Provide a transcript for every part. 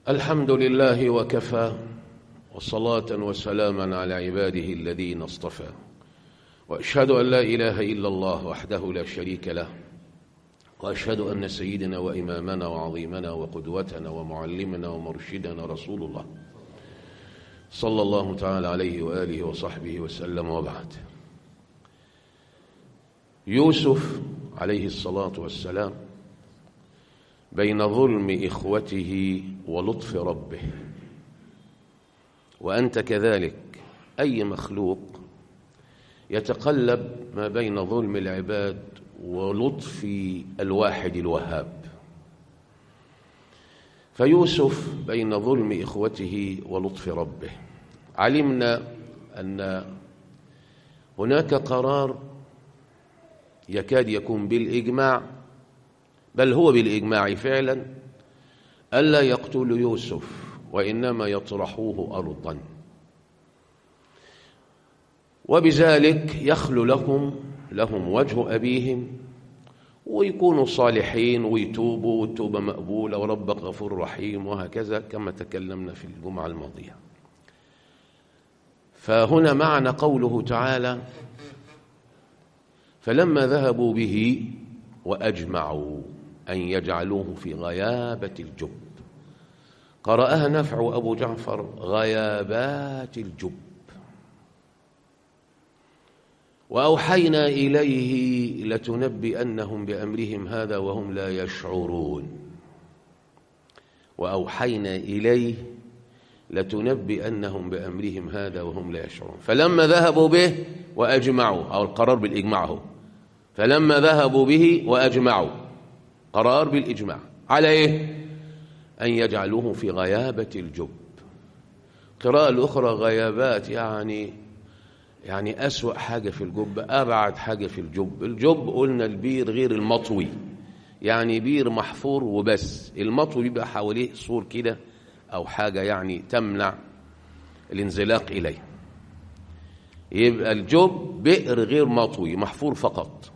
الحمد لله وكفى وصلاة وسلاما على عباده الذين اصطفى وأشهد أن لا إله إلا الله وحده لا شريك له وأشهد أن سيدنا وإمامنا وعظيمنا وقدوتنا ومعلمنا ومرشدنا رسول الله صلى الله تعالى عليه وآله وصحبه وسلم وبعد يوسف عليه الصلاة والسلام بين ظلم إخوته ولطف ربه وأنت كذلك أي مخلوق يتقلب ما بين ظلم العباد ولطف الواحد الوهاب فيوسف بين ظلم إخوته ولطف ربه علمنا أن هناك قرار يكاد يكون بالإجماع بل هو بالإجماع فعلا ألا يقتلوا يوسف وإنما يطرحوه أرضا وبذلك يخلو لهم لهم وجه أبيهم ويكونوا صالحين ويتوبوا والتوبة مقبولة وربك غفور رحيم وهكذا كما تكلمنا في الجمعة الماضية فهنا معنى قوله تعالى فلما ذهبوا به وأجمعوا أن يجعلوه في غيابة الجب قرأها نفع أبو جعفر غيابات الجب وأوحينا إليه لتنبئنهم بأمرهم هذا وهم لا يشعرون وأوحينا إليه لتنبئنهم بأمرهم هذا وهم لا يشعرون فلما ذهبوا به وأجمعوا أو القرار بالإجماع هو فلما ذهبوا به وأجمعوا قرار بالإجماع على إيه؟ أن يجعلوه في غيابة الجب قراءة الأخرى غيابات يعني يعني أسوأ حاجة في الجب أبعد حاجة في الجب الجب قلنا البير غير المطوي يعني بير محفور وبس المطوي بيبقى حواليه سور كده أو حاجة يعني تمنع الانزلاق إليه يبقى الجب بئر غير مطوي محفور فقط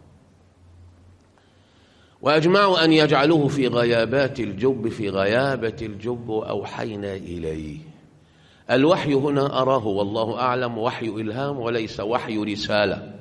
وأجمعوا أن يجعلوه في غيابات الجب في غيابة الجب وأوحينا إليه الوحي هنا أراه والله أعلم وحي إلهام وليس وحي رسالة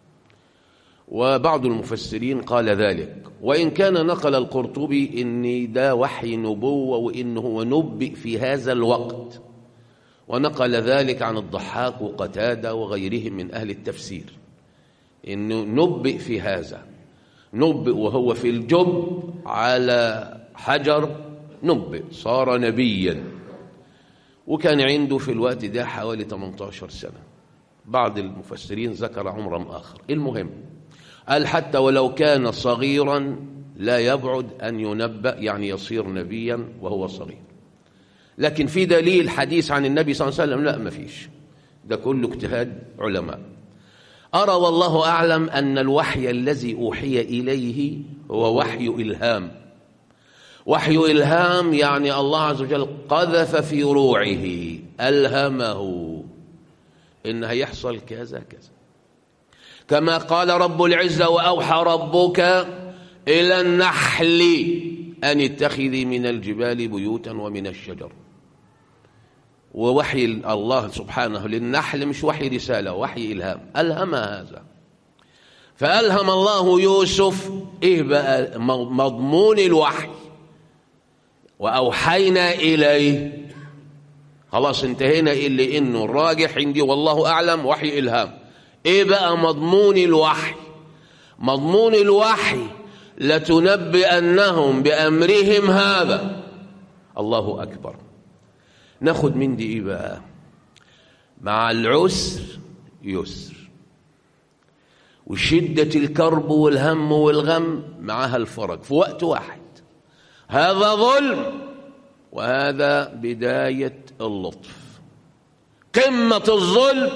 وبعض المفسرين قال ذلك وإن كان نقل القرطبي إن ده وحي نبوة وإنه هو نبئ في هذا الوقت ونقل ذلك عن الضحاك وقتادة وغيرهم من أهل التفسير إنه نبئ في هذا نبئ وهو في الجب على حجر نبئ صار نبيا وكان عنده في الوقت ده حوالي 18 سنة بعض المفسرين ذكر عمرا آخر المهم قال حتى ولو كان صغيرا لا يبعد أن ينبأ يعني يصير نبيا وهو صغير لكن في دليل حديث عن النبي صلى الله عليه وسلم لا ما فيش ده كله اجتهاد علماء أرى والله أعلم أن الوحي الذي أوحي إليه هو وحي إلهام وحي إلهام يعني الله عز وجل قذف في روعه ألهمه إن هيحصل كذا كذا كما قال رب العزة وأوحى ربك إلى النحل أن اتخذي من الجبال بيوتا ومن الشجر ووحي الله سبحانه للنحل مش وحي رسالة وحي إلهام ألهم هذا فألهم الله يوسف إيه بقى مضمون الوحي وأوحينا إليه خلاص انتهينا إلا إنه الراجح عندي والله أعلم وحي إلهام إيه بقى مضمون الوحي مضمون الوحي لتنبئنهم بأمرهم هذا الله أكبر ناخد من دي إيه بقى مع العسر يسر وشدة الكرب والهم والغم معها الفرج في وقت واحد هذا ظلم وهذا بداية اللطف قمة الظلم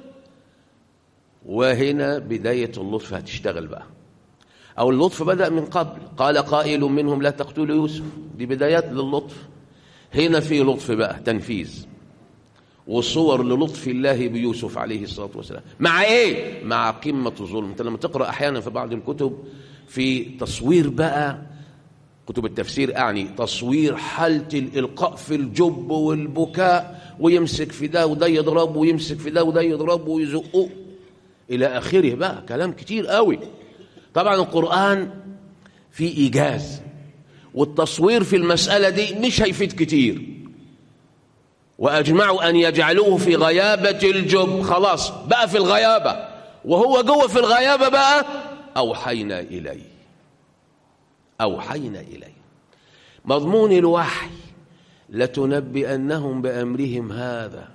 وهنا بداية اللطف هتشتغل بقى أو اللطف بدأ من قبل قال قائل منهم لا تقتلوا يوسف دي بدايات للطف هنا في لطف بقى تنفيذ وصور للطف الله بيوسف عليه الصلاة والسلام مع ايه؟ مع قمة الظلم انت لما تقرأ احيانا في بعض الكتب في تصوير بقى كتب التفسير أعني تصوير حالة الإلقاء في الجب والبكاء ويمسك في ده وده يضربه ويمسك في ده وده يضربه ويزقه إلى آخره بقى كلام كتير قوي طبعا القرآن فيه إيجاز والتصوير في المسألة دي مش هيفيد كتير وأجمعوا أن يجعلوه في غيابة الجب خلاص بقى في الغيابة وهو جوه في الغيابة بقى أوحينا إليه أوحينا إليه مضمون الوحي لتنبئنهم بأمرهم هذا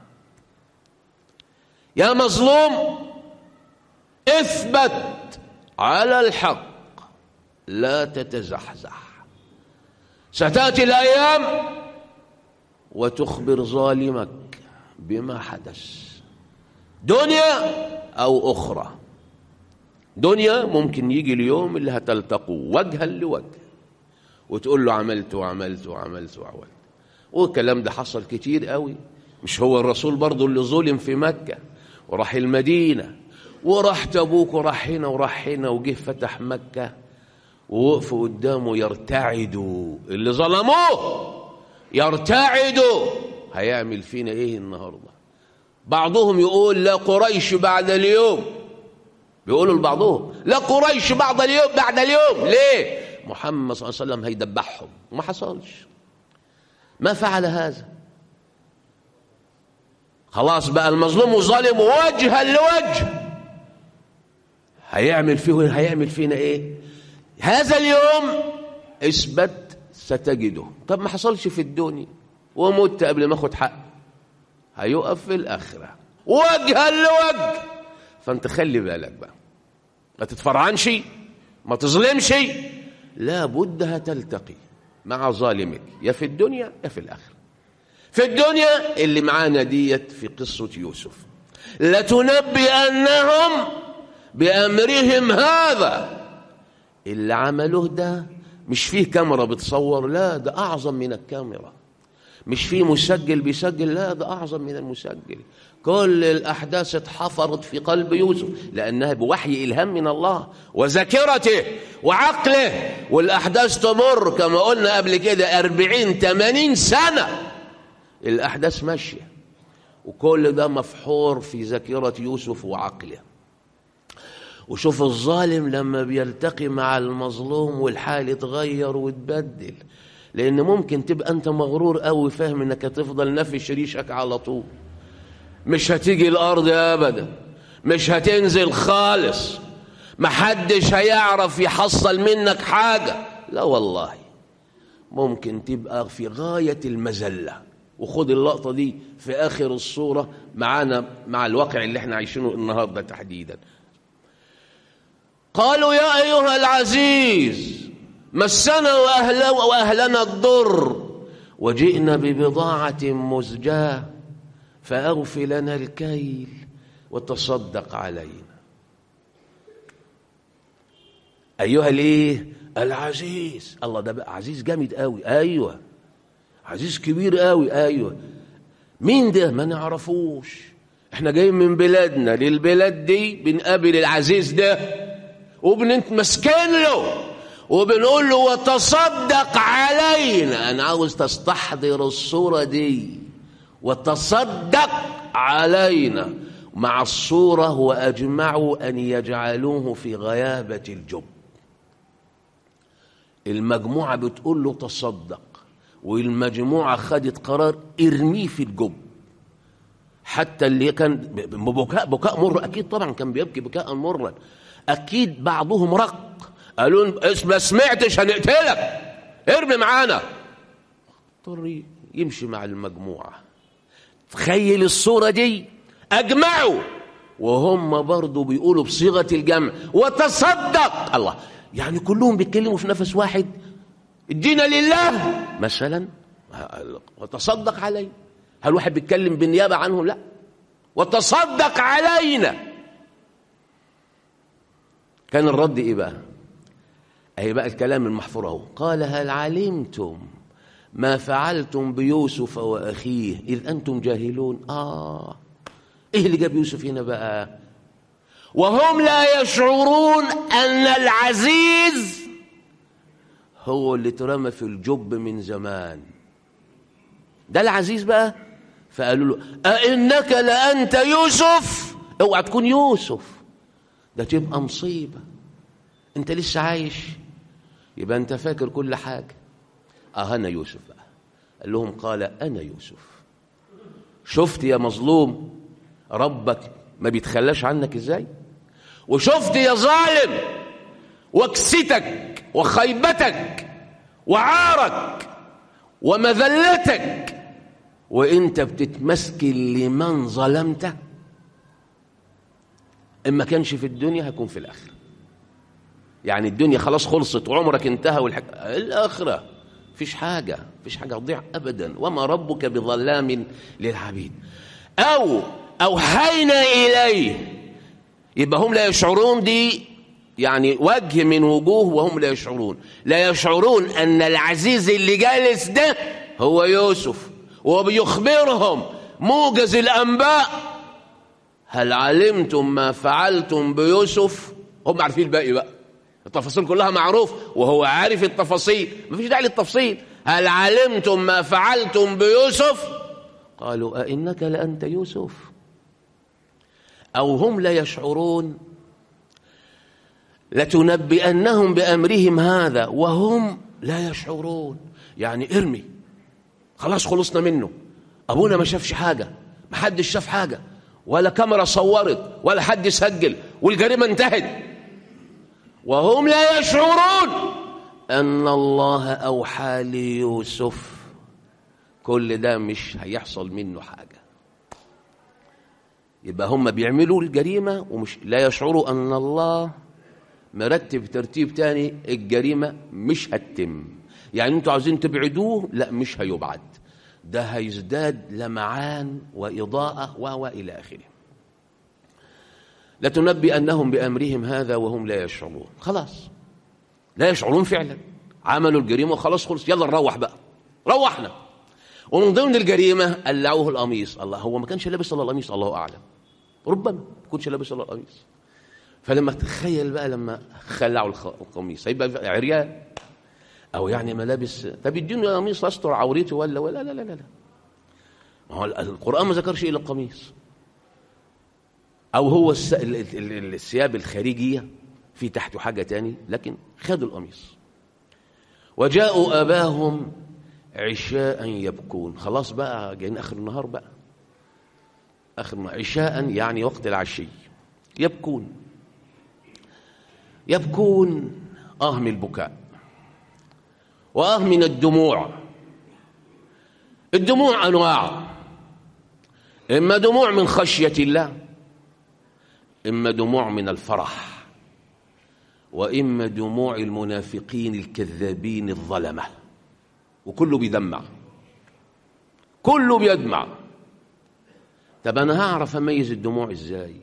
يا مظلوم اثبت على الحق لا تتزحزح ستاتي الايام وتخبر ظالمك بما حدث دنيا او اخرى دنيا ممكن يجي اليوم اللي هتلتقوا وجها لوجه وتقول له عملت وعملت وعملت وعملت والكلام ده حصل كتير قوي مش هو الرسول برضه اللي ظلم في مكة وراح المدينة وراح تبوك وراح هنا وراح هنا وجه فتح مكة ووقفوا قدامه يرتعدوا اللي ظلموه يرتعدوا هيعمل فينا ايه النهارده بعضهم يقول لا قريش بعد اليوم بيقولوا لبعضهم لا قريش بعد اليوم بعد اليوم ليه محمد صلى الله عليه وسلم هيدبحهم وما حصلش ما فعل هذا خلاص بقى المظلوم والظالم وجها لوجه هيعمل فيه هيعمل فينا ايه هذا اليوم اثبت ستجده طب ما حصلش في الدنيا ومت قبل ما اخد حق هيقف في الاخره وجها لوجه فانت خلي بالك بقى ما تتفرعنش ما تظلمش لا بد هتلتقي مع ظالمك يا في الدنيا يا في الاخره في الدنيا اللي معانا ديت في قصه يوسف لتنبئنهم بامرهم هذا اللي عملوه ده مش فيه كاميرا بتصور لا ده اعظم من الكاميرا مش فيه مسجل بيسجل لا ده اعظم من المسجل كل الاحداث اتحفرت في قلب يوسف لانها بوحي الهام من الله وذاكرته وعقله والاحداث تمر كما قلنا قبل كده أربعين تمانين سنه الاحداث ماشيه وكل ده مفحور في ذاكره يوسف وعقله وشوف الظالم لما بيلتقي مع المظلوم والحال يتغير وتبدل لان ممكن تبقى انت مغرور قوي فاهم انك هتفضل نافش ريشك على طول مش هتيجي الارض ابدا مش هتنزل خالص محدش هيعرف يحصل منك حاجه لا والله ممكن تبقى في غايه المذله وخد اللقطه دي في اخر الصوره معانا مع الواقع اللي احنا عايشينه النهارده تحديدا قالوا يا ايها العزيز مسنا وأهل واهلنا الضر وجئنا ببضاعه مزجاه فأوف لنا الكيل وتصدق علينا أيها الإيه العزيز الله ده بقى عزيز جامد قوي أيوة عزيز كبير قوي أيوة مين ده ما نعرفوش احنا جايين من بلادنا للبلاد دي بنقابل العزيز ده وبنتمسكن له وبنقول له وتصدق علينا انا عاوز تستحضر الصوره دي وتصدق علينا مع الصورة وأجمعوا أن يجعلوه في غيابة الجب المجموعة بتقول له تصدق والمجموعة خدت قرار ارميه في الجب حتى اللي كان بكاء بكاء مر أكيد طبعا كان بيبكي بكاء مرا أكيد بعضهم رق قالوا ما سمعتش هنقتلك ارمي معانا اضطر يمشي مع المجموعه تخيل الصورة دي أجمعوا وهم برضو بيقولوا بصيغة الجمع وتصدق الله يعني كلهم بيتكلموا في نفس واحد ادينا لله مثلا وتصدق علي هل واحد بيتكلم بالنيابة عنه لا وتصدق علينا كان الرد ايه بقى اهي بقى الكلام المحفور اهو قال هل علمتم ما فعلتم بيوسف واخيه اذ انتم جاهلون اه ايه اللي جاب يوسف هنا بقى وهم لا يشعرون ان العزيز هو اللي اترمى في الجب من زمان ده العزيز بقى فقالوا له أئنك لأنت يوسف اوعى تكون يوسف ده تبقى مصيبة انت لسه عايش يبقى انت فاكر كل حاجة اه انا يوسف بقى قال لهم قال انا يوسف شفت يا مظلوم ربك ما بيتخلاش عنك ازاي وشفت يا ظالم وكستك وخيبتك وعارك ومذلتك وانت بتتمسكن لمن ظلمته ان ما كانش في الدنيا هيكون في الاخره يعني الدنيا خلاص خلصت وعمرك انتهى والحك... الاخره مفيش حاجه مفيش حاجه تضيع ابدا وما ربك بظلام للعبيد او اوحينا اليه يبقى هم لا يشعرون دي يعني وجه من وجوه وهم لا يشعرون لا يشعرون ان العزيز اللي جالس ده هو يوسف وبيخبرهم موجز الانباء هل علمتم ما فعلتم بيوسف هم عارفين الباقي بقى التفاصيل كلها معروف وهو عارف التفاصيل مفيش داعي للتفصيل هل علمتم ما فعلتم بيوسف قالوا أئنك لأنت يوسف أو هم لا يشعرون لتنبئنهم بأمرهم هذا وهم لا يشعرون يعني ارمي خلاص خلصنا منه أبونا ما شافش حاجة ما حدش شاف حاجة ولا كاميرا صورت ولا حد سجل والجريمة انتهت وهم لا يشعرون أن الله أوحى ليوسف كل ده مش هيحصل منه حاجة يبقى هم بيعملوا الجريمة ومش لا يشعروا أن الله مرتب ترتيب تاني الجريمة مش هتتم يعني انتوا عاوزين تبعدوه لا مش هيبعد ده هيزداد لمعان وإضاءة وإلى آخره لتنبئنهم بأمرهم هذا وهم لا يشعرون خلاص لا يشعرون فعلا عملوا الجريمة وخلاص خلص يلا نروح بقى روحنا ومن ضمن الجريمة قلعوه القميص الله هو ما كانش لابس الا القميص الله أعلم ربما ما كنش لابس الا القميص فلما تخيل بقى لما خلعوا القميص هيبقى عريان او يعني ملابس طب اديني قميص استر عورتي ولا ولا لا لا لا لا ما هو القران ما ذكرش الا القميص او هو الس... الثياب الخارجيه في تحته حاجه تاني لكن خدوا القميص وجاءوا اباهم عشاء يبكون خلاص بقى جايين اخر النهار بقى اخر النهار عشاء يعني وقت العشي يبكون يبكون اه من البكاء واه من الدموع الدموع انواع اما دموع من خشيه الله اما دموع من الفرح واما دموع المنافقين الكذابين الظلمه وكله بيدمع كله بيدمع طب انا هعرف اميز الدموع ازاي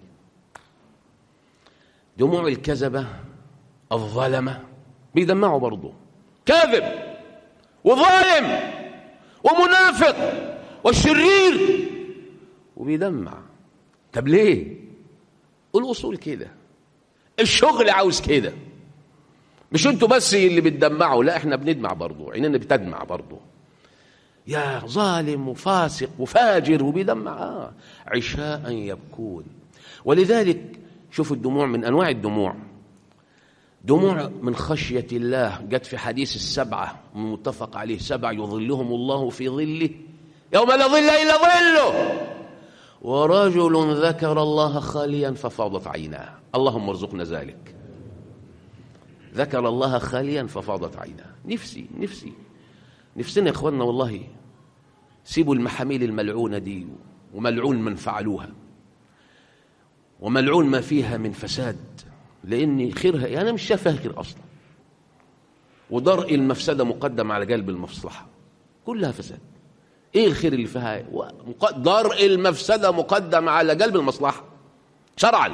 دموع الكذبه الظلمه بيدمعوا برضه كاذب وظالم ومنافق وشرير وبيدمع طب ليه الاصول كده الشغل عاوز كده مش انتوا بس اللي بتدمعوا لا احنا بندمع برضه عيننا بتدمع برضه يا ظالم وفاسق وفاجر وبيدمع آه. عشاء يبكون ولذلك شوفوا الدموع من انواع الدموع دموع من خشية الله جت في حديث السبعة متفق عليه سبع يظلهم الله في ظله يوم لا ظل إلا ظله ورجل ذكر الله خاليا ففاضت عيناه اللهم ارزقنا ذلك ذكر الله خاليا ففاضت عيناه نفسي نفسي نفسنا يا اخواننا والله سيبوا المحاميل الملعونة دي وملعون من فعلوها وملعون ما فيها من فساد لان خيرها يعني انا مش شايفها خير اصلا ودرء المفسده مقدم على جلب المصلحه كلها فساد ايه الخير اللي فيها درء المفسده مقدم على جلب المصلحه شرعا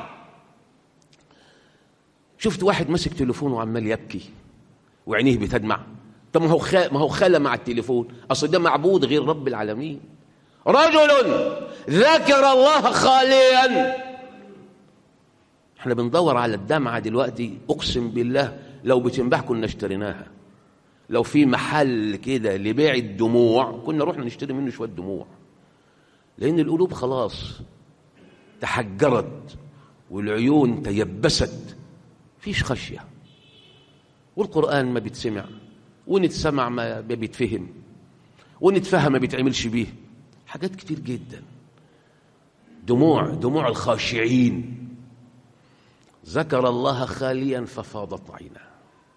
شفت واحد ماسك تليفونه وعمال يبكي وعينيه بتدمع طب ما هو خا... ما هو خلى مع التليفون اصل ده معبود غير رب العالمين رجل ذكر الله خاليا احنا بندور على الدمعة دلوقتي اقسم بالله لو بتنباع كنا اشتريناها لو في محل كده لبيع الدموع كنا رحنا نشتري منه شويه دموع لان القلوب خلاص تحجرت والعيون تيبست فيش خشيه والقران ما بيتسمع ونتسمع ما بيتفهم ونتفهم ما بيتعملش بيه حاجات كتير جدا دموع دموع الخاشعين ذكر الله خاليا ففاضت عيناه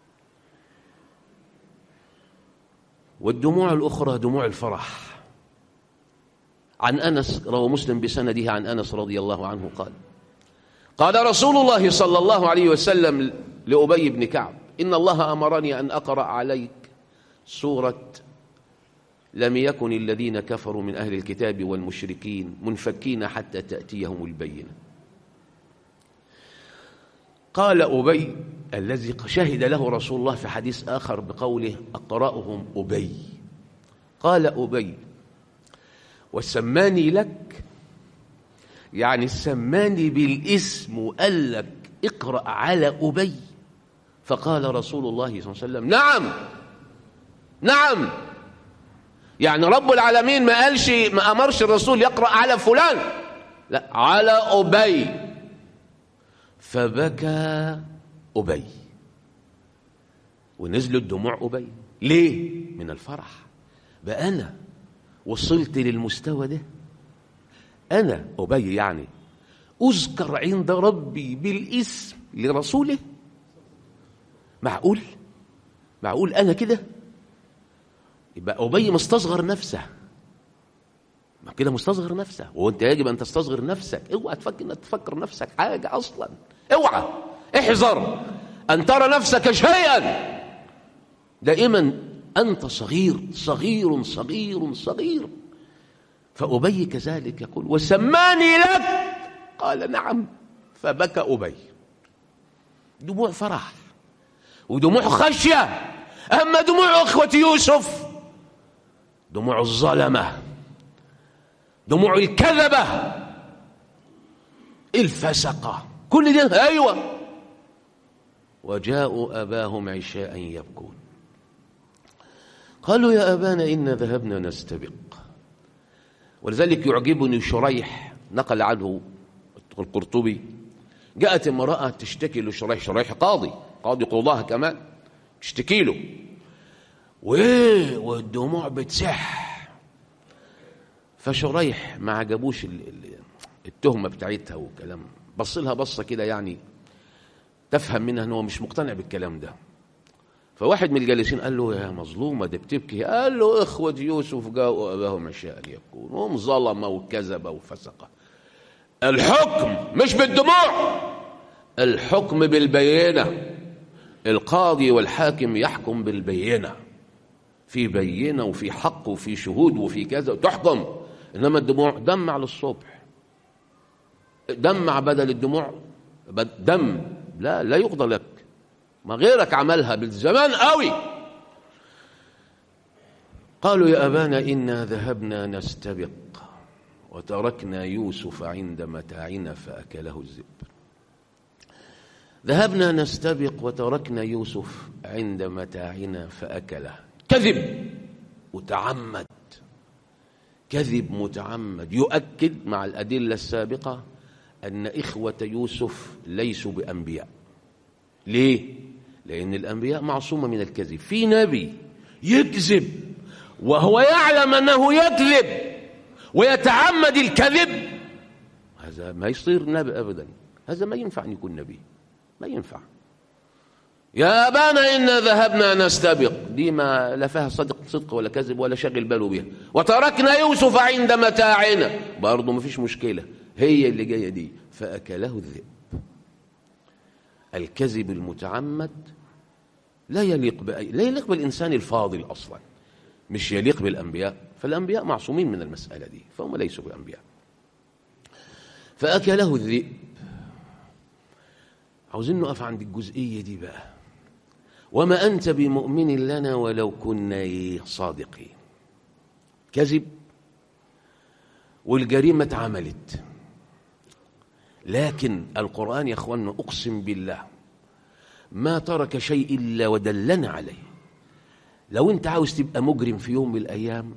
والدموع الأخرى دموع الفرح عن أنس روى مسلم بسنده عن أنس رضي الله عنه قال قال رسول الله صلى الله عليه وسلم لأبي بن كعب إن الله أمرني أن أقرأ عليك سورة لم يكن الذين كفروا من أهل الكتاب والمشركين منفكين حتى تأتيهم البينة قال أبي الذي شهد له رسول الله في حديث آخر بقوله أقرأهم أبي قال أبي وسماني لك يعني سماني بالاسم وقال لك اقرأ على أبي فقال رسول الله صلى الله عليه وسلم نعم نعم يعني رب العالمين ما قالش ما أمرش الرسول يقرأ على فلان لا على أبي فبكى أبي ونزلت دموع أبي ليه؟ من الفرح بقى أنا وصلت للمستوى ده أنا أبي يعني أذكر عند ربي بالاسم لرسوله معقول؟ معقول أنا كده؟ يبقى أبي مستصغر نفسه ما كده مستصغر نفسه وانت يجب ان تستصغر نفسك اوعى تفكر انك تفكر نفسك حاجه اصلا اوعى احذر ان ترى نفسك شيئا دائما انت صغير صغير صغير صغير فابي كذلك يقول وسماني لك قال نعم فبكى ابي دموع فرح ودموع خشيه اما دموع اخوه يوسف دموع الظلمه دموع الكذبة الفسقة كل ده أيوة وجاءوا أباهم عشاء يبكون قالوا يا أبانا إنا ذهبنا نستبق ولذلك يعجبني شريح نقل عنه القرطبي جاءت امرأة تشتكي لشريح شريح قاضي قاضي قضاها كمان تشتكي له وايه والدموع بتسح فشريح ما عجبوش التهمة بتاعتها وكلام بص لها بصة كده يعني تفهم منها ان هو مش مقتنع بالكلام ده فواحد من الجالسين قال له يا مظلومة ده بتبكي قال له إخوة يوسف جاءوا أباهم عشاء يبكون هم ظلمة وكذبة وفسقة الحكم مش بالدموع الحكم بالبينة القاضي والحاكم يحكم بالبينة في بينة وفي حق وفي شهود وفي كذا تحكم إنما الدموع دمع للصبح دمع بدل الدموع دم لا لا يقضى لك ما غيرك عملها بالزمان قوي قالوا يا أبانا إنا ذهبنا نستبق وتركنا يوسف عند متاعنا فأكله الذئب ذهبنا نستبق وتركنا يوسف عند متاعنا فأكله كذب وتعمد كذب متعمد يؤكد مع الأدلة السابقة أن إخوة يوسف ليسوا بأنبياء ليه؟ لأن الأنبياء معصومة من الكذب في نبي يكذب وهو يعلم أنه يكذب ويتعمد الكذب هذا ما يصير نبي أبدا هذا ما ينفع أن يكون نبي ما ينفع يا أبانا إنا ذهبنا نستبق دي ما لا فيها صدق صدق ولا كذب ولا شغل باله بها وتركنا يوسف عند متاعنا برضه ما فيش مشكلة هي اللي جاية دي فأكله الذئب الكذب المتعمد لا يليق بأي لا يليق بالإنسان الفاضل أصلا مش يليق بالأنبياء فالأنبياء معصومين من المسألة دي فهم ليسوا بأنبياء فأكله الذئب عاوزين نقف عند الجزئية دي بقى وما أنت بمؤمن لنا ولو كنا صادقين كذب والجريمة اتعملت لكن القرآن يا أخوانا أقسم بالله ما ترك شيء إلا ودلنا عليه لو انت عاوز تبقى مجرم في يوم من الايام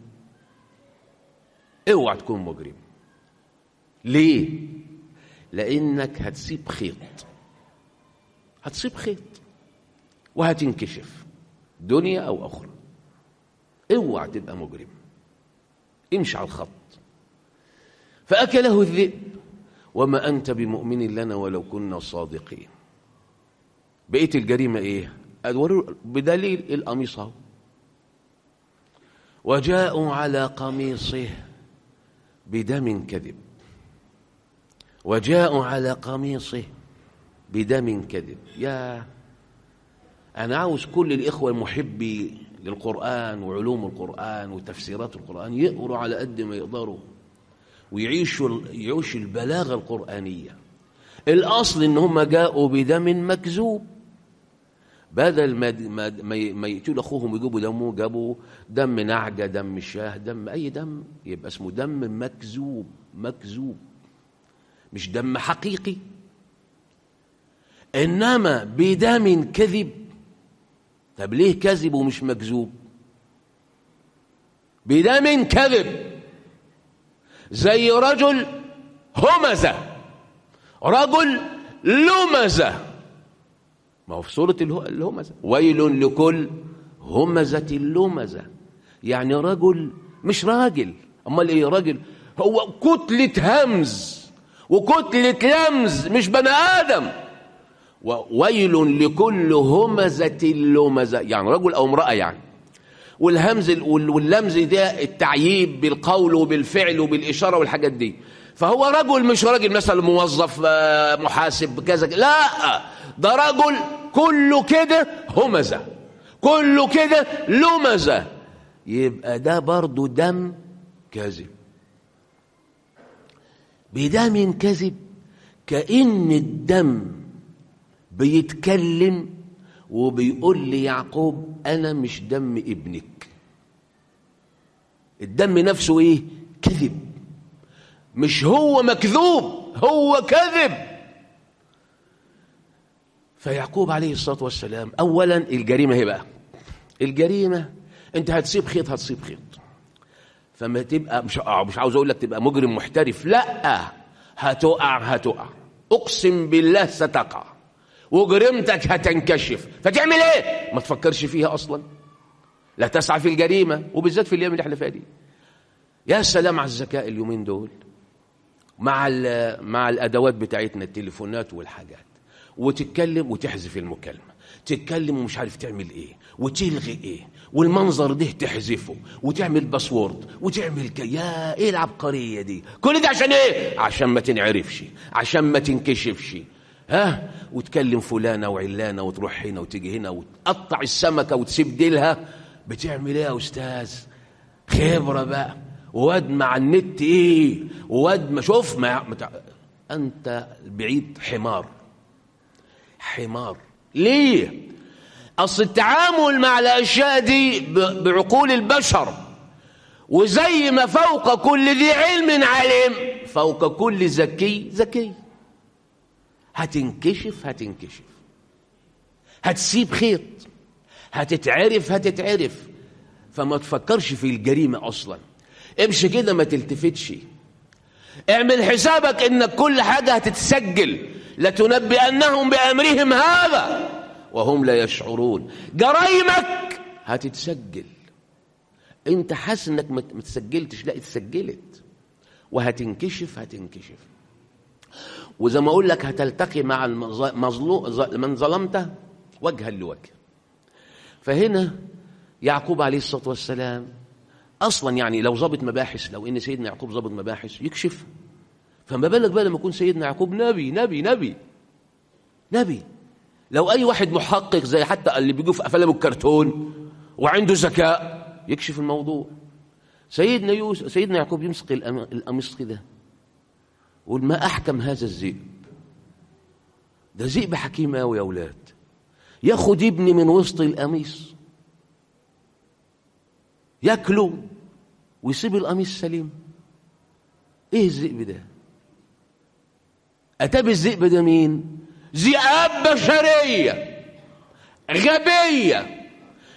اوعى تكون مجرم ليه لانك هتسيب خيط هتسيب خيط وهتنكشف دنيا او اخرى اوعى تبقى مجرم امشي على الخط فاكله الذئب وما انت بمؤمن لنا ولو كنا صادقين بقيه الجريمه ايه بدليل القميص اهو وجاءوا على قميصه بدم كذب وجاءوا على قميصه بدم كذب يا أنا عاوز كل الإخوة المحبي للقرآن وعلوم القرآن وتفسيرات القرآن يقروا على قد ما يقدروا ويعيشوا يعيشوا البلاغة القرآنية الأصل إن هم جاءوا بدم مكذوب بدل ما ما ما يقتلوا اخوهم ويجيبوا دمه جابوا دم نعجه دم شاه دم اي دم يبقى اسمه دم مكذوب مكذوب مش دم حقيقي انما بدم كذب طب ليه كذب ومش مكذوب بدم كذب زي رجل همزه رجل لمزه ما هو في سورة الهمزة ويل لكل همزة لمزة يعني رجل مش راجل أمال إيه راجل هو كتلة همز وكتلة لمز مش بني آدم وويل لكل همزة لمزة يعني رجل أو امرأة يعني والهمز واللمز ده التعييب بالقول وبالفعل وبالإشارة والحاجات دي فهو رجل مش راجل مثلا موظف محاسب كذا لا ده رجل كله كده همزة كله كده لمزة يبقى ده برضو دم كذب بدم كذب كأن الدم بيتكلم وبيقول لي يعقوب أنا مش دم ابنك الدم نفسه إيه كذب مش هو مكذوب هو كذب فيعقوب عليه الصلاة والسلام أولا الجريمة هي بقى الجريمة أنت هتسيب خيط هتصيب خيط فما تبقى مش مش عاوز أقول لك تبقى مجرم محترف لا هتقع هتقع أقسم بالله ستقع وجريمتك هتنكشف فتعمل إيه؟ ما تفكرش فيها أصلا لا تسعى في الجريمة وبالذات في الأيام اللي احنا فيها دي يا سلام على الذكاء اليومين دول مع مع الادوات بتاعتنا التليفونات والحاجات وتتكلم وتحذف المكالمه تتكلم ومش عارف تعمل ايه وتلغي ايه والمنظر ده تحذفه وتعمل باسورد وتعمل ك... يا ايه العبقريه دي كل ده عشان ايه عشان ما تنعرفش عشان ما تنكشفش ها وتكلم فلانه وعلانه وتروح هنا وتيجي هنا وتقطع السمكه وتسيب ديلها بتعمل ايه يا استاذ خبره بقى واد مع النت ايه واد ما شوف ما متع... انت بعيد حمار حمار ليه اصل التعامل مع الاشياء دي ب... بعقول البشر وزي ما فوق كل ذي علم علم فوق كل ذكي ذكي هتنكشف هتنكشف هتسيب خيط هتتعرف هتتعرف فما تفكرش في الجريمه اصلا امشي كده ما تلتفتش اعمل حسابك انك كل حاجة هتتسجل لتنبئنهم بأمرهم هذا وهم لا يشعرون جرايمك هتتسجل انت حاسس انك ما تسجلتش لا اتسجلت وهتنكشف هتنكشف وزي ما اقول لك هتلتقي مع المظلوم من ظلمته وجها لوجه فهنا يعقوب عليه الصلاه والسلام اصلا يعني لو ظابط مباحث لو ان سيدنا يعقوب ظابط مباحث يكشف فما بالك بقى لما يكون سيدنا يعقوب نبي نبي نبي نبي لو اي واحد محقق زي حتى اللي بيجوا في افلام الكرتون وعنده ذكاء يكشف الموضوع سيدنا يوسف سيدنا يعقوب يمسك القميص كده يقول ما احكم هذا الذئب ده ذئب حكيم قوي يا اولاد ياخد ابني من وسط القميص ياكله ويسيب القميص سليم ايه الذئب ده اتى بالذئب ده مين ذئاب بشريه غبيه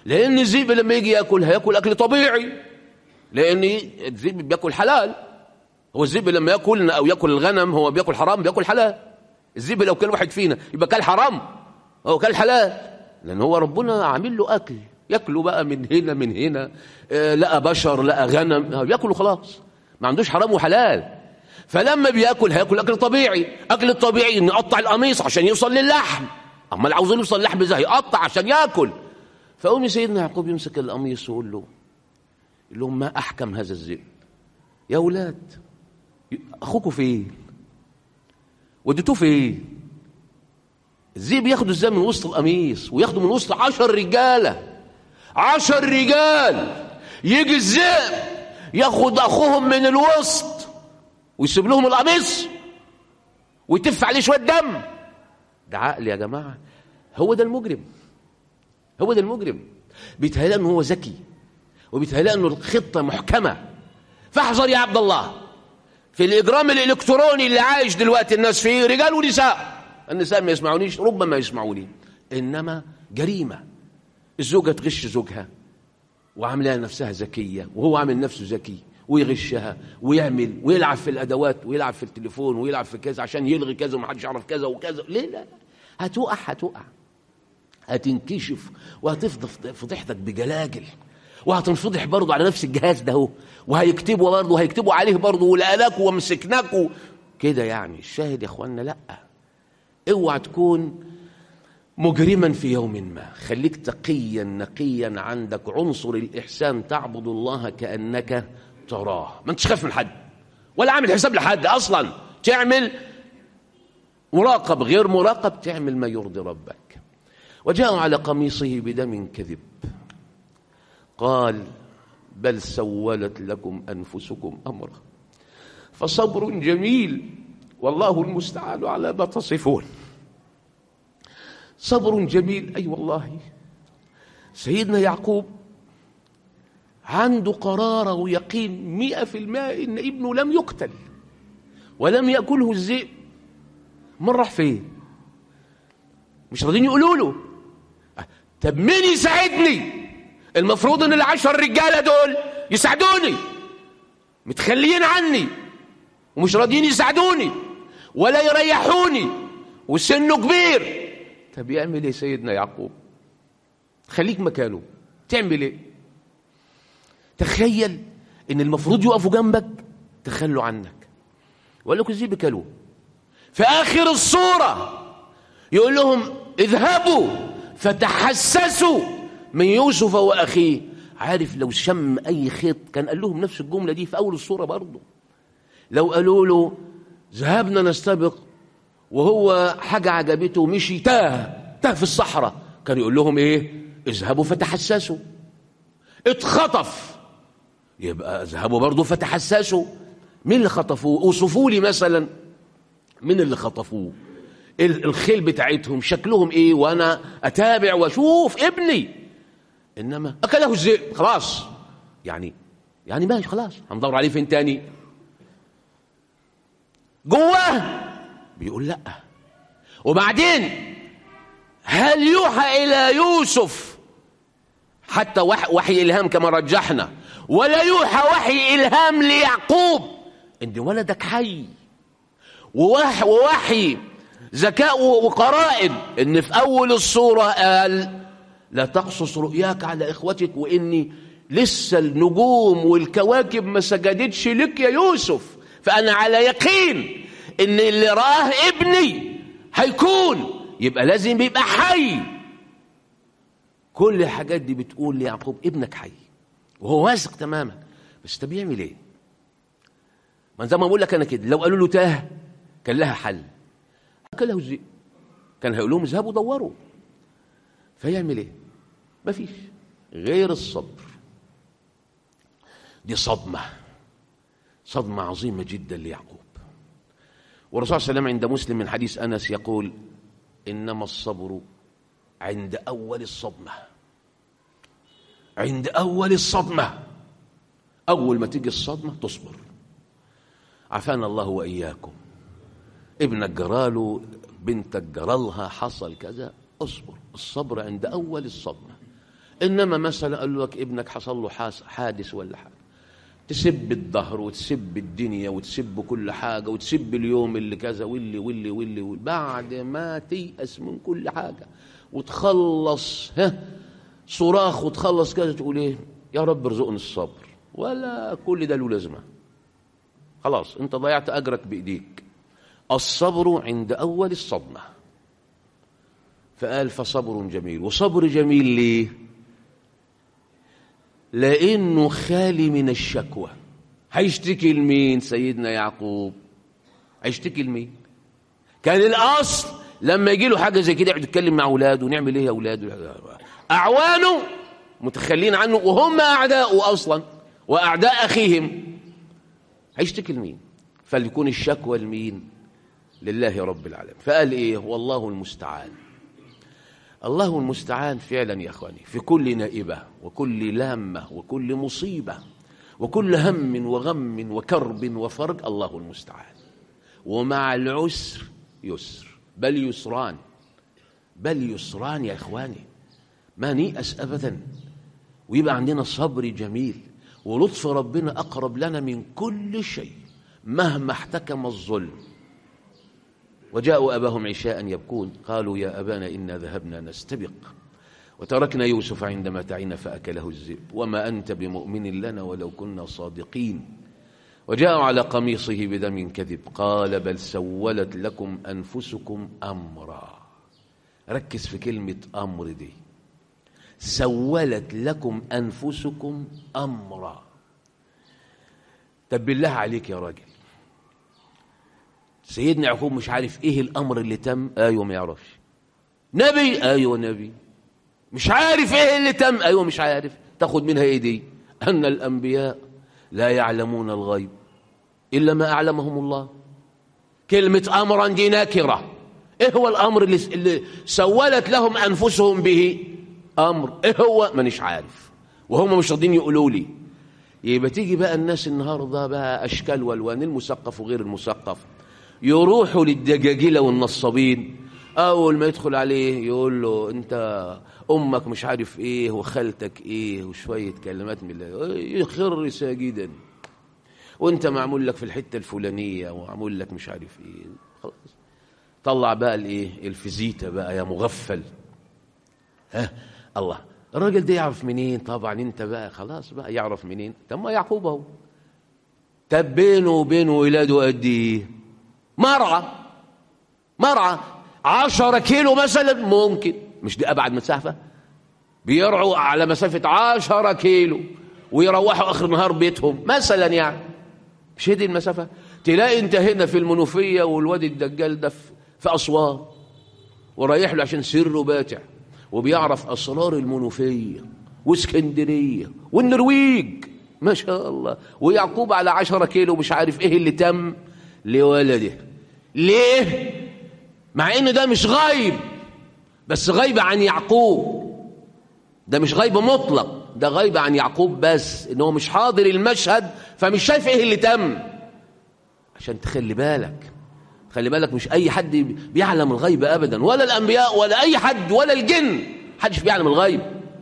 لان الذئب لما يجي ياكل هياكل اكل طبيعي لان الذئب بياكل حلال هو الذئب لما ياكلنا او ياكل الغنم هو بياكل حرام بياكل حلال الذئب لو كان واحد فينا يبقى كل حرام هو كل حلال لان هو ربنا عامل له اكل ياكلوا بقى من هنا من هنا آه لقى بشر لقى غنم بياكلوا خلاص ما عندوش حرام وحلال فلما بياكل هياكل اكل طبيعي اكل الطبيعي ان يقطع القميص عشان يوصل للحم اما اللي عاوزين يوصل للحم ازاي يقطع عشان ياكل فقوم سيدنا يعقوب يمسك القميص ويقول له يقول لهم ما احكم هذا الذئب يا اولاد اخوكم فين وديتوه فين الذئب ياخده ازاي من وسط القميص وياخده من وسط عشر رجاله عشر رجال يجي الذئب ياخد اخوهم من الوسط ويسيب لهم القميص ويتف عليه شويه دم ده عقل يا جماعه هو ده المجرم هو ده المجرم بيتهيأ انه هو ذكي وبيتهيأ انه الخطه محكمه فاحذر يا عبد الله في الاجرام الالكتروني اللي عايش دلوقتي الناس فيه رجال ونساء النساء ما يسمعونيش ربما يسمعوني انما جريمه الزوجه تغش زوجها وعاملاها نفسها ذكيه وهو عامل نفسه ذكي ويغشها ويعمل ويلعب في الادوات ويلعب في التليفون ويلعب في كذا عشان يلغي كذا ومحدش يعرف كذا وكذا ليه لا هتقع هتقع هتنكشف وهتفضح فضيحتك بجلاجل وهتنفضح برضه على نفس الجهاز ده اهو وهيكتبوا برضه وهيكتبوا عليه برضه ولقناك ومسكناك كده يعني الشاهد يا اخوانا لا اوعى تكون مجرما في يوم ما خليك تقيا نقيا عندك عنصر الإحسان تعبد الله كأنك تراه ما انتش خايف من حد ولا عامل حساب لحد أصلا تعمل مراقب غير مراقب تعمل ما يرضي ربك وجاء على قميصه بدم كذب قال بل سولت لكم أنفسكم أمرا فصبر جميل والله المستعان على ما تصفون صبر جميل أي أيوة والله سيدنا يعقوب عنده قرار ويقين مئة في المائة إن ابنه لم يقتل ولم يأكله الذئب من راح فين مش راضيين يقولوا له طب مين يساعدني المفروض ان العشر رجاله دول يساعدوني متخليين عني ومش راضيين يساعدوني ولا يريحوني وسنه كبير طب يعمل ايه سيدنا يعقوب خليك مكانه تعمل ايه تخيل ان المفروض يقفوا جنبك تخلوا عنك وقال لكم ازاي بكلوه في اخر الصوره يقول لهم اذهبوا فتحسسوا من يوسف واخيه عارف لو شم اي خيط كان قال لهم نفس الجمله دي في اول الصوره برضه لو قالوا له ذهبنا نستبق وهو حاجه عجبته ومشي تاه تاه في الصحراء كان يقول لهم ايه اذهبوا فتحسسوا اتخطف يبقى اذهبوا برضه فتحسسوا مين اللي خطفوه اوصفوا لي مثلا مين اللي خطفوه الخيل بتاعتهم شكلهم ايه وانا اتابع واشوف ابني انما اكله الذئب خلاص يعني يعني ماشي خلاص هندور عليه فين تاني جواه بيقول لا وبعدين هل يوحى الى يوسف حتى وحي الهام كما رجحنا ولا يوحى وحي الهام ليعقوب ان ولدك حي ووحي, ووحي ذكاء وقرائن ان في اول الصوره قال لا تقصص رؤياك على اخوتك واني لسه النجوم والكواكب ما سجدتش لك يا يوسف فانا على يقين ان اللي راه ابني هيكون يبقى لازم يبقى حي كل الحاجات دي بتقول ليعقوب ابنك حي وهو واثق تماما بس طب يعمل ايه ما زي ما بقول لك انا كده لو قالوا له تاه كان لها حل اكله الذئب كان هيقول لهم اذهبوا دوروا فيعمل ايه مفيش غير الصبر دي صدمه صدمه عظيمه جدا ليعقوب والرسول صلى الله عليه وسلم عند مسلم من حديث انس يقول انما الصبر عند اول الصدمه عند اول الصدمه اول ما تيجي الصدمه تصبر عافانا الله واياكم ابنك جراله بنتك جرالها حصل كذا اصبر الصبر عند اول الصدمه إنما مثلا قال لك ابنك حصل له حادث ولا حاجة تسب الظهر وتسب الدنيا وتسب كل حاجة وتسب اليوم اللي كذا واللي واللي واللي, واللي بعد ما تيأس من كل حاجة وتخلص ها صراخ وتخلص كذا تقول ايه يا رب ارزقني الصبر ولا كل ده له لازمه خلاص انت ضيعت اجرك بايديك الصبر عند اول الصدمه فقال فصبر جميل وصبر جميل ليه لانه خالي من الشكوى هيشتكي لمين سيدنا يعقوب هيشتكي لمين كان الاصل لما يجي له حاجه زي كده يقعد يتكلم مع اولاده ونعمل ايه يا اولاده اعوانه متخلين عنه وهم اعداؤه اصلا واعداء اخيهم هيشتكي لمين فليكون الشكوى لمين لله رب العالمين فقال ايه والله المستعان الله المستعان فعلا يا اخواني في كل نائبه وكل لامه وكل مصيبه وكل هم وغم وكرب وفرج الله المستعان ومع العسر يسر بل يسران بل يسران يا اخواني ما نيأس ابدا ويبقى عندنا صبر جميل ولطف ربنا اقرب لنا من كل شيء مهما احتكم الظلم وجاءوا اباهم عشاء يبكون قالوا يا ابانا انا ذهبنا نستبق وتركنا يوسف عند متاعنا فاكله الذئب وما انت بمؤمن لنا ولو كنا صادقين وجاءوا على قميصه بدم كذب قال بل سولت لكم انفسكم امرا ركز في كلمه امر دي سولت لكم انفسكم امرا طب بالله عليك يا راجل سيدنا يعقوب مش عارف ايه الامر اللي تم ايوه ما يعرفش نبي ايوه نبي مش عارف ايه اللي تم ايوه مش عارف تاخد منها ايه دي ان الانبياء لا يعلمون الغيب الا ما اعلمهم الله كلمه امرا دي نكره ايه هو الامر اللي, اللي سولت لهم انفسهم به امر ايه هو مانيش عارف وهم مش راضيين يقولوا لي يبقى تيجي بقى الناس النهارده بقى اشكال والوان المثقف وغير المثقف يروحوا للدجاجيله والنصابين اول ما يدخل عليه يقول له انت امك مش عارف ايه وخالتك ايه وشويه كلمات من يخر ساجدا وانت معمول لك في الحته الفلانيه ومعمول لك مش عارف ايه خلاص طلع بقى الايه الفيزيتا بقى يا مغفل ها الله الراجل ده يعرف منين طبعا انت بقى خلاص بقى يعرف منين طب ما يعقوب اهو طب بينه وبين ولاده قد ايه مرعى مرعى عشرة كيلو مثلا ممكن مش دي ابعد مسافه بيرعوا على مسافه عشرة كيلو ويروحوا اخر النهار بيتهم مثلا يعني مش هي دي المسافه تلاقي انت هنا في المنوفيه والواد الدجال ده في اسوان ورايح له عشان سره باتع وبيعرف اسرار المنوفيه واسكندريه والنرويج ما شاء الله ويعقوب على عشرة كيلو مش عارف ايه اللي تم لولده ليه مع ان ده مش غيب بس غيب عن يعقوب ده مش غيب مطلق ده غيب عن يعقوب بس ان هو مش حاضر المشهد فمش شايف ايه اللي تم عشان تخلي بالك خلي بالك مش اي حد بيعلم الغيب ابدا ولا الانبياء ولا اي حد ولا الجن حدش بيعلم الغيب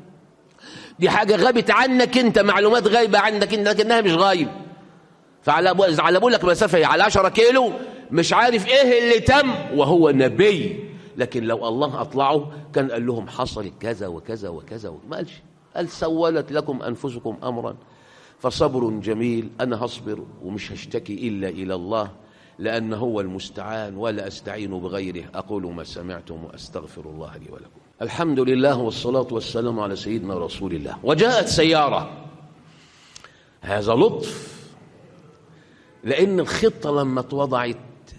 دي حاجه غابت عنك انت معلومات غايبه عنك انت لكنها مش غايب فعلى على بقول لك مسافه على 10 كيلو مش عارف ايه اللي تم وهو نبي لكن لو الله اطلعه كان قال لهم حصل كذا وكذا وكذا ما قالش قال سولت لكم انفسكم امرا فصبر جميل انا هصبر ومش هشتكي الا الى الله لأنه هو المستعان ولا أستعين بغيره أقول ما سمعتم وأستغفر الله لي ولكم الحمد لله والصلاة والسلام على سيدنا رسول الله وجاءت سيارة هذا لطف لأن الخطة لما اتوضعت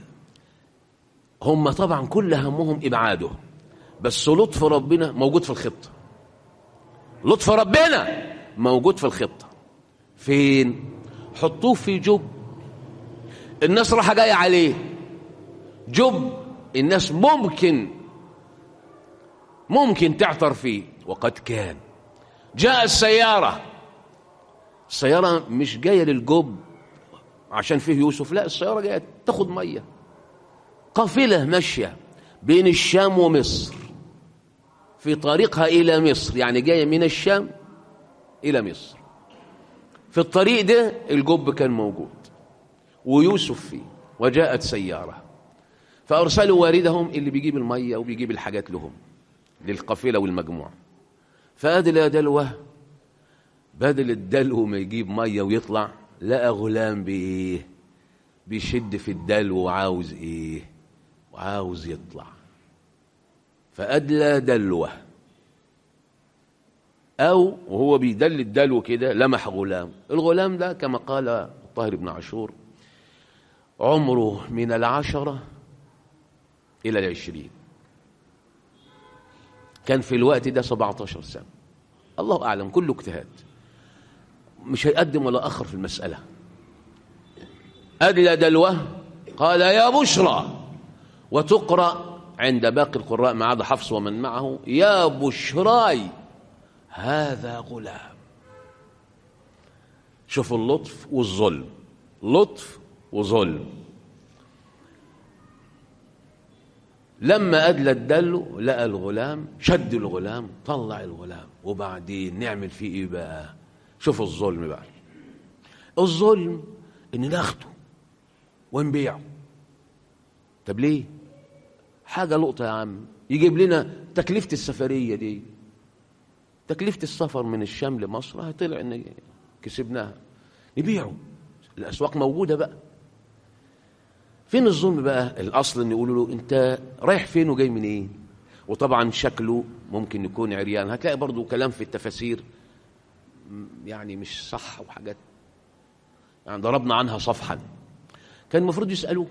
هم طبعا كل همهم إبعاده بس لطف ربنا موجود في الخطة لطف ربنا موجود في الخطة فين حطوه في جب الناس راح جايه عليه جب الناس ممكن ممكن تعثر فيه وقد كان جاء السيارة السيارة مش جاية للجب عشان فيه يوسف لا السيارة جاية تاخد مية قافلة ماشية بين الشام ومصر في طريقها إلى مصر يعني جاية من الشام إلى مصر في الطريق ده الجب كان موجود ويوسف فيه وجاءت سيارة فأرسلوا واردهم اللي بيجيب المية وبيجيب الحاجات لهم للقافلة والمجموعة فأدل يا دلوة بدل الدلو ما يجيب مية ويطلع لقى غلام بإيه بيشد في الدلو وعاوز إيه وعاوز يطلع فأدلى دلوه أو وهو بيدل الدلو كده لمح غلام الغلام ده كما قال الطاهر بن عاشور عمره من العشرة إلى العشرين كان في الوقت ده 17 سنة الله أعلم كله اجتهاد مش هيقدم ولا أخر في المسألة أدلى دلوه قال يا بشرى وتقرأ عند باقي القراء ما عدا حفص ومن معه يا بشراي هذا غلام شوفوا اللطف والظلم لطف وظلم لما أدلى الدلو لقى الغلام شد الغلام طلع الغلام وبعدين نعمل فيه ايه بقى شوفوا الظلم بقى الظلم ان ناخده ونبيعه طب ليه حاجة لقطة يا عم يجيب لنا تكلفة السفرية دي تكلفة السفر من الشام لمصر هطلع ان كسبناها نبيعه الأسواق موجودة بقى فين الظلم بقى الأصل ان يقولوا له انت رايح فين وجاي منين إيه؟ وطبعا شكله ممكن يكون عريان هتلاقي برضو كلام في التفاسير يعني مش صح وحاجات يعني ضربنا عنها صفحا كان المفروض يسألوه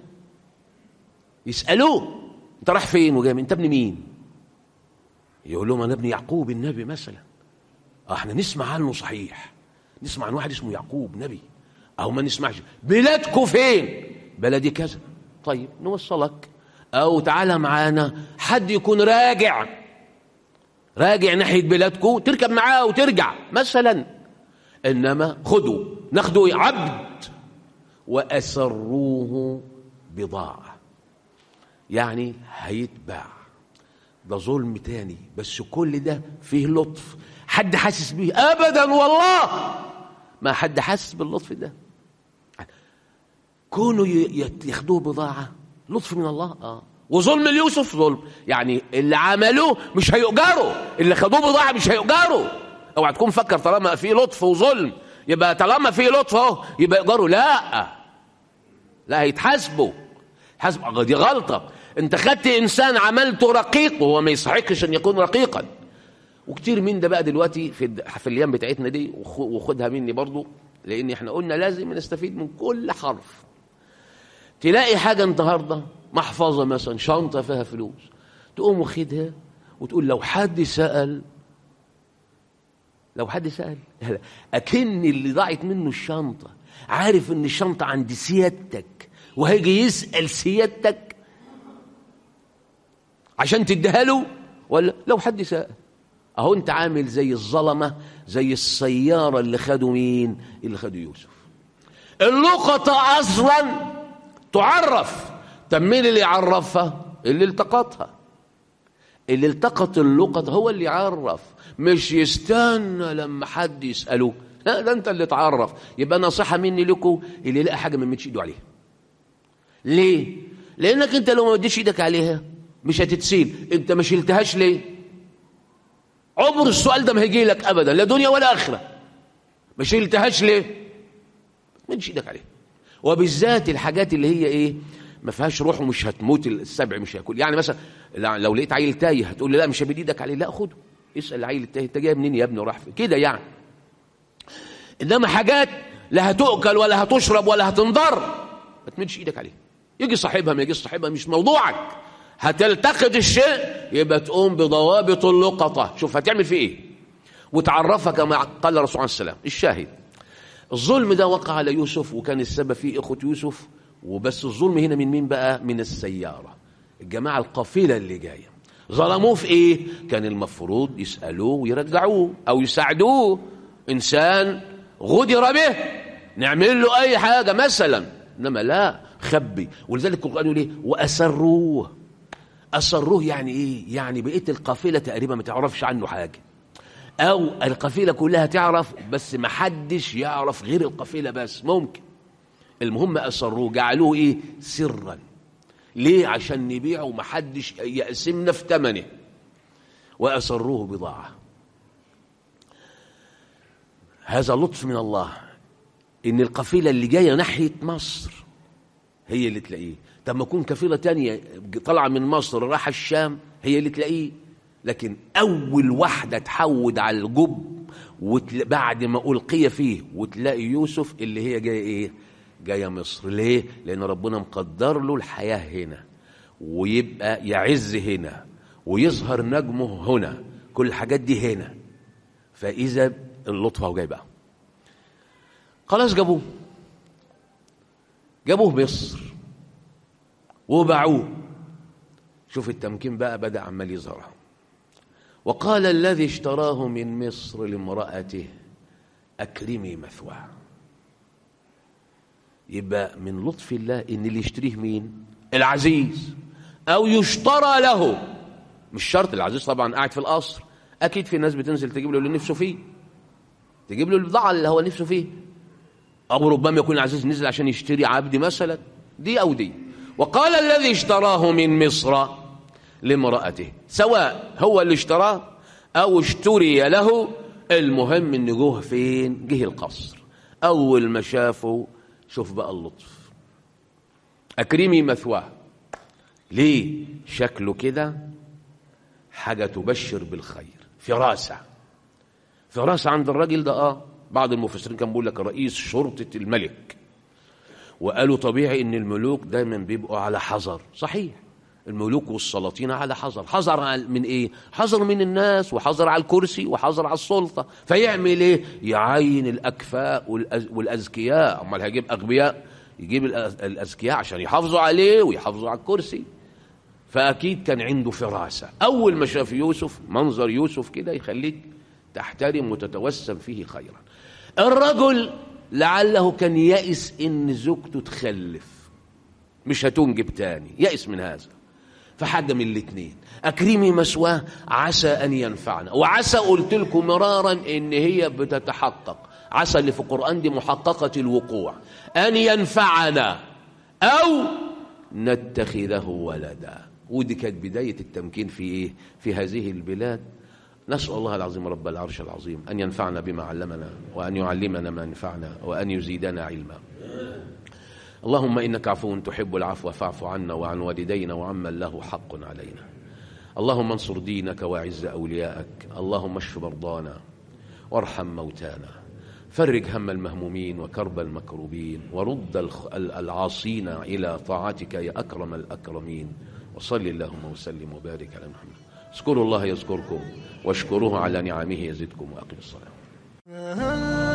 يسألوه انت رايح فين وجاي انت ابن مين يقول لهم انا ابن يعقوب النبي مثلا اه احنا نسمع عنه صحيح نسمع عن واحد اسمه يعقوب نبي او ما نسمعش بلادكم فين بلدي كذا طيب نوصلك او تعالى معانا حد يكون راجع راجع ناحيه بلادكم تركب معاه وترجع مثلا انما خدوا ناخدوا عبد واسروه بضاعه يعني هيتباع ده ظلم تاني بس كل ده فيه لطف حد حاسس بيه ابدا والله ما حد حاسس باللطف ده كونوا ياخدوه بضاعه لطف من الله اه وظلم ليوسف ظلم يعني اللي عملوه مش هيؤجروا اللي خدوه بضاعه مش هيؤجروا اوعى تكون فكر طالما في لطف وظلم يبقى طالما في لطف اهو يبقى يؤجروا لا لا هيتحاسبوا حاسب دي غلطه انت خدت انسان عملته رقيق وهو ما يستحقش ان يكون رقيقا وكتير من ده بقى دلوقتي في في الايام بتاعتنا دي وخدها مني برضو لان احنا قلنا لازم نستفيد من كل حرف تلاقي حاجه النهارده محفظه مثلا شنطه فيها فلوس تقوم واخدها وتقول لو حد سال لو حد سال اكن اللي ضاعت منه الشنطه عارف ان الشنطه عند سيادتك وهيجي يسال سيادتك عشان تديها له ولا لو حد سأل اهو انت عامل زي الظلمه زي السياره اللي خدوا مين اللي خدوا يوسف اللقطه اصلا تعرف طب مين اللي يعرفها اللي التقطها اللي التقط اللقطه هو اللي يعرف مش يستنى لما حد يساله لا ده انت اللي تعرف يبقى نصيحه مني لكم اللي يلاقي حاجه ما مدش ايده عليها ليه لانك انت لو ما مديش ايدك عليها مش هتتسيل انت ما شلتهاش ليه عمر السؤال ده ما هيجي لك ابدا لا دنيا ولا اخره ما شلتهاش ليه ما تمدش ايدك عليها وبالذات الحاجات اللي هي ايه ما فيهاش روح ومش هتموت السبع مش هياكل يعني مثلا لو لقيت عيل تايه هتقول لي لا مش همد ايدك عليه لا خده اسال العيل التايه انت جاي منين يا ابني وراح فين كده يعني انما حاجات لا هتؤكل ولا هتشرب ولا هتنضر ما تمدش ايدك عليها يجي صاحبها ما يجيش صاحبها مش موضوعك هتلتقط الشيء يبقى تقوم بضوابط اللقطة شوف هتعمل فيه ايه وتعرفها كما قال الرسول عليه السلام الشاهد الظلم ده وقع على يوسف وكان السبب فيه اخوة يوسف وبس الظلم هنا من مين بقى من السيارة الجماعة القافلة اللي جاية ظلموه في ايه كان المفروض يسألوه ويرجعوه او يساعدوه انسان غدر به نعمل له اي حاجة مثلا انما لا خبي ولذلك القرآن يقول ايه واسروه أسروه يعني إيه يعني بقية القافلة تقريبا ما تعرفش عنه حاجة أو القافلة كلها تعرف بس ما حدش يعرف غير القافلة بس ممكن المهم أسروه جعلوه إيه سرا ليه عشان نبيعه ومحدش يقسمنا في ثمنه وأسروه بضاعة هذا لطف من الله إن القافلة اللي جاية ناحية مصر هي اللي تلاقيه طب ما يكون كفيلة تانية طالعة من مصر راح الشام هي اللي تلاقيه لكن أول واحدة تحود على الجب وتل... بعد ما ألقي فيه وتلاقي يوسف اللي هي جاية إيه جاية مصر ليه لأن ربنا مقدر له الحياة هنا ويبقى يعز هنا ويظهر نجمه هنا كل الحاجات دي هنا فإذا اللطفة وجاي بقى خلاص جابوه جابوه مصر وباعوه شوف التمكين بقى بدأ عمال يظهر وقال الذي اشتراه من مصر لامرأته أكرمي مثواه يبقى من لطف الله إن اللي يشتريه مين العزيز أو يشترى له مش شرط العزيز طبعا قاعد في القصر أكيد في ناس بتنزل تجيب له اللي نفسه فيه تجيب له البضاعة اللي هو نفسه فيه أو ربما يكون العزيز نزل عشان يشتري عبد مثلا دي أو دي وقال الذي اشتراه من مصر لامرأته سواء هو اللي اشتراه أو اشتري له المهم إن جوه فين جه القصر أول ما شافه شوف بقى اللطف أكرمي مثواه ليه شكله كده حاجة تبشر بالخير فراسة فراسة عند الراجل ده آه بعض المفسرين كان بيقول لك رئيس شرطة الملك وقالوا طبيعي ان الملوك دايما بيبقوا على حذر صحيح الملوك والسلاطين على حذر حذر من ايه حذر من الناس وحذر على الكرسي وحذر على السلطة فيعمل ايه يعين الاكفاء والاذكياء امال هيجيب اغبياء يجيب الاذكياء عشان يحافظوا عليه ويحافظوا على الكرسي فاكيد كان عنده فراسة اول ما شاف يوسف منظر يوسف كده يخليك تحترم وتتوسم فيه خيرا الرجل لعله كان يئس ان زوجته تخلف مش هتنجب تاني يئس من هذا فحاجة من الاثنين أكرمي مسواه عسى أن ينفعنا وعسى قلت لكم مرارا إن هي بتتحقق عسى اللي في القرآن دي محققة الوقوع أن ينفعنا أو نتخذه ولدا ودي كانت بداية التمكين في إيه؟ في هذه البلاد نسأل الله العظيم رب العرش العظيم أن ينفعنا بما علمنا وأن يعلمنا ما ينفعنا وأن يزيدنا علما اللهم إنك عفو تحب العفو فاعف عنا وعن والدينا وعمن له حق علينا اللهم انصر دينك واعز أولياءك اللهم اشف مرضانا وارحم موتانا فرج هم المهمومين وكرب المكروبين ورد العاصين إلى طاعتك يا أكرم الأكرمين وصل اللهم وسلم وبارك على محمد اذكروا الله يذكركم واشكروه على نعمه يزدكم واقم الصلاه